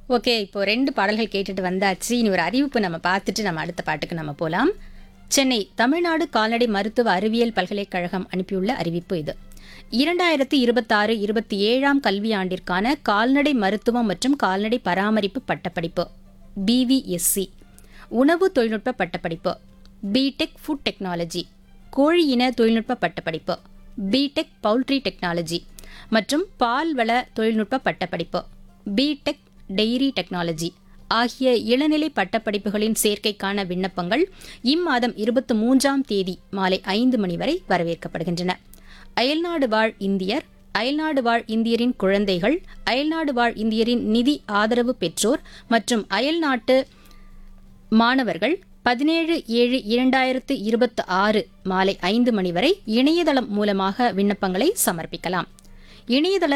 okay இப்போ ரெண்டு பாடல்கள் கேட்டுட்டு வந்தாச்சு இனி ஒரு அறிவிப்பு நம்ம பார்த்துட்டு நம்ம அடுத்த பாட்டுக்கு நம்ம போகலாம் சென்னை தமிழ்நாடு கால்நடை மருத்துவ அறிவியல் பல்கலைக்கழகம் அனுப்பியுள்ள அறிவிப்பு இது இரண்டாயிரத்தி இருபத்தாறு இருபத்தி ஏழாம் கல்வியாண்டிற்கான கால்நடை மருத்துவம் மற்றும் கால்நடை பராமரிப்பு பட்டப்படிப்பு பிவிஎஸ்சி உணவு தொழில்நுட்ப பட்டப்படிப்பு பிடெக் ஃபுட் டெக்னாலஜி கோழி இன தொழில்நுட்ப பட்டப்படிப்பு பிடெக் பவுல்ட்ரி டெக்னாலஜி மற்றும் பால்வள தொழில்நுட்ப பட்டப்படிப்பு பிடெக் டெய்ரி டெக்னாலஜி ஆகிய இளநிலை பட்டப்படிப்புகளின் சேர்க்கைக்கான விண்ணப்பங்கள் இம்மாதம் இருபத்தி மூன்றாம் தேதி மாலை ஐந்து மணி வரை வரவேற்கப்படுகின்றன அயல்நாடு வாழ் இந்தியர் அயல்நாடு வாழ் இந்தியரின் குழந்தைகள் அயல்நாடு வாழ் இந்தியரின் நிதி ஆதரவு பெற்றோர் மற்றும் அயல்நாட்டு மாணவர்கள் பதினேழு ஏழு இரண்டாயிரத்து இருபத்தி ஆறு மாலை ஐந்து மணி வரை இணையதளம் மூலமாக விண்ணப்பங்களை சமர்ப்பிக்கலாம் இணையதள